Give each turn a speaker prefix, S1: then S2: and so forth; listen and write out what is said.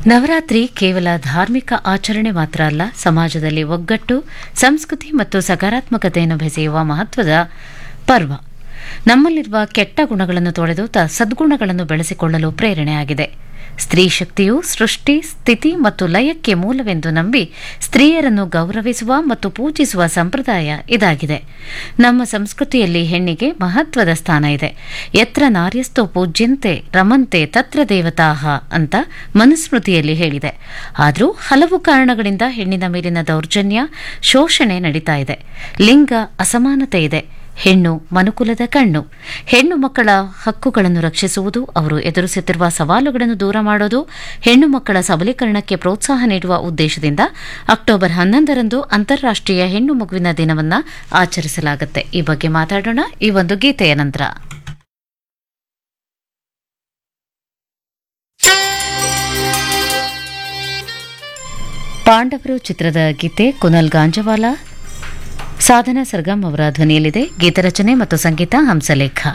S1: ನವರಾತ್ರಿ ಕೇವಲ ಧಾರ್ಮಿಕ ಆಚರಣೆ ಮಾತ್ರ ಅಲ್ಲ ಸಮಾಜದಲ್ಲಿ ಒಗ್ಗಟ್ಟು ಸಂಸ್ಕೃತಿ ಮತ್ತು ಸಕಾರಾತ್ಮಕತೆಯನ್ನು ಬೆಸೆಯುವ ಮಹತ್ವದ ಪರ್ವ ನಮ್ಮಲ್ಲಿರುವ ಕೆಟ್ಟ ಗುಣಗಳನ್ನು ತೊಳೆದು ತ ಸದ್ಗುಣಗಳನ್ನು ಬೆಳೆಸಿಕೊಳ್ಳಲು ಪ್ರೇರಣೆಯಾಗಿದೆ ಸ್ತ್ರೀ ಶಕ್ತಿಯು ಸೃಷ್ಟಿ ಸ್ಥಿತಿ ಮತ್ತು ಲಯಕ್ಕೆ ಮೂಲವೆಂದು ನಂಬಿ ಸ್ತ್ರೀಯರನ್ನು ಗೌರವಿಸುವ ಮತ್ತು ಪೂಜಿಸುವ ಸಂಪ್ರದಾಯ ಇದಾಗಿದೆ ನಮ್ಮ ಸಂಸ್ಕೃತಿಯಲ್ಲಿ ಹೆಣ್ಣಿಗೆ ಮಹತ್ವದ ಸ್ಥಾನ ಇದೆ ಯತ್ರ ನಾರ್ಯಸ್ತೋ ಪೂಜ್ಯಂತೆ ರಮಂತೆ ತತ್ರ ದೇವತಾಹ ಅಂತ ಮನುಸ್ಮೃತಿಯಲ್ಲಿ ಹೇಳಿದೆ ಆದರೂ ಹಲವು ಕಾರಣಗಳಿಂದ ಹೆಣ್ಣಿನ ಮೇಲಿನ ದೌರ್ಜನ್ಯ ಶೋಷಣೆ ನಡೀತಾ ಇದೆ ಲಿಂಗ ಅಸಮಾನತೆ ಇದೆ ಹೆಣ್ಣು ಮನುಕುಲದ ಕಣ್ಣು ಹೆಣ್ಣು ಮಕ್ಕಳ ಹಕ್ಕುಗಳನ್ನು ರಕ್ಷಿಸುವುದು ಅವರು ಎದುರಿಸುತ್ತಿರುವ ಸವಾಲುಗಳನ್ನು ದೂರ ಮಾಡೋದು ಹೆಣ್ಣು ಮಕ್ಕಳ ಸಬಲೀಕರಣಕ್ಕೆ ಪ್ರೋತ್ಸಾಹ ನೀಡುವ ಉದ್ದೇಶದಿಂದ ಅಕ್ಟೋಬರ್ ಹನ್ನೊಂದರಂದು ಅಂತಾರಾಷ್ಟ್ರೀಯ ಹೆಣ್ಣು ಮಗುವಿನ ದಿನವನ್ನು ಆಚರಿಸಲಾಗುತ್ತೆ ಈ ಬಗ್ಗೆ ಮಾತಾಡೋಣ ಈ ಒಂದು ಗೀತೆಯ ನಂತರ ಪಾಂಡವರು ಚಿತ್ರದ ಗೀತೆ ಕುನಲ್ ಗಾಂಜವಾಲ ಸಾಧನಾ ಸರ್ಗಮ್ ಅವರ ಧ್ವನಿಯಲ್ಲಿದೆ ಗೀತರಚನೆ ಮತ್ತು ಸಂಗೀತ ಹಂಸಲೇಖ